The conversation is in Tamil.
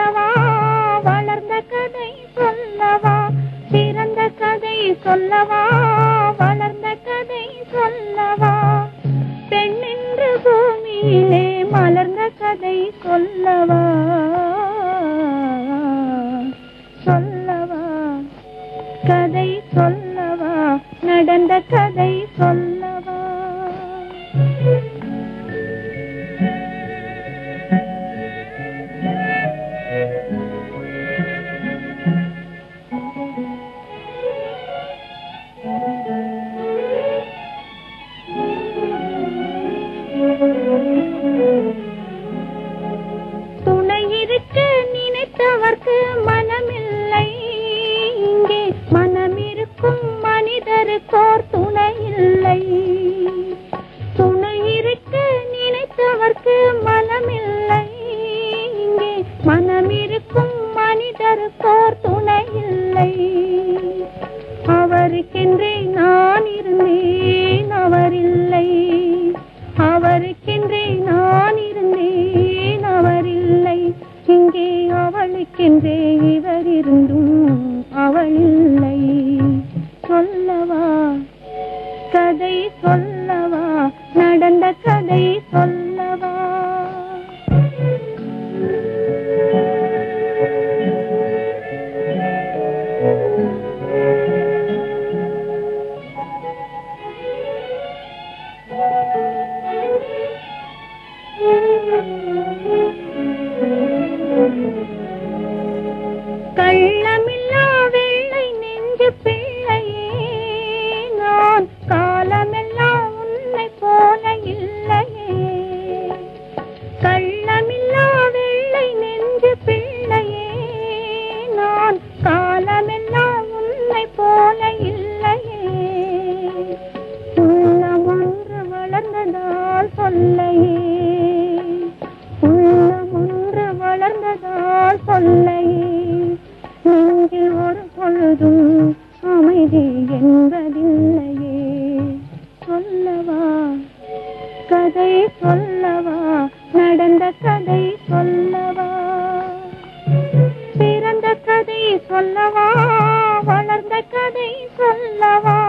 சொல்லவா வளர்ந்த கதை சொல்லவா பிறந்த கதை சொல்லவா வளர்ந்த கதை சொல்லவா பெண்ணென்று பூமியிலே மலர்ந்த கதை சொல்லவா சொல்லவா கதை சொல்லவா நடந்த கதை சொல்லவா துணை இருக்க நினைத்தவர்க்கு மனமில்லை இங்கே மனம் இருக்கும் மனிதருக்கோர் துணை இல்லை துணை இருக்க நினைத்தவர்க்கு மனமில்லை இங்கே மனம் இருக்கும் மனிதருக்கோர் துணை இல்லை அவருக்கென்றே நான் இருந்தேன் அவரில்லை அவருக்கென்றே நான் இருந்தேன் அவரில்லை இங்கே அவளுக்கென்றே இவர் இருந்தும் அவள் இல்லை சொல்லவா கதை சொல்லவா நடந்த கதை சொல்லவா கள்ளமில்லா வெள்ளை நெஞ்சு பிள்ளையே நான் காலமெல்லாம் உன்னை போல இல்லையே கள்ளமில்லா வெள்ளை நெஞ்சு பிள்ளையே நான் காலமெல்லாம் உன்னை போல இல்லையே உள்ளம் ஒன்று வளர்ந்ததால் சொல்லையே உள்ளம் ஒன்று வளர்ந்ததால் சொல்லையே நெஞ்சில் ஒரு பொழுதும் அமைதி என்பதில்லையே சொல்லவா கதை சொல்லவா நடந்த கதை சொல்லவா பிறந்த கதை சொல்லவா வளர்ந்த கதை சொல்லவா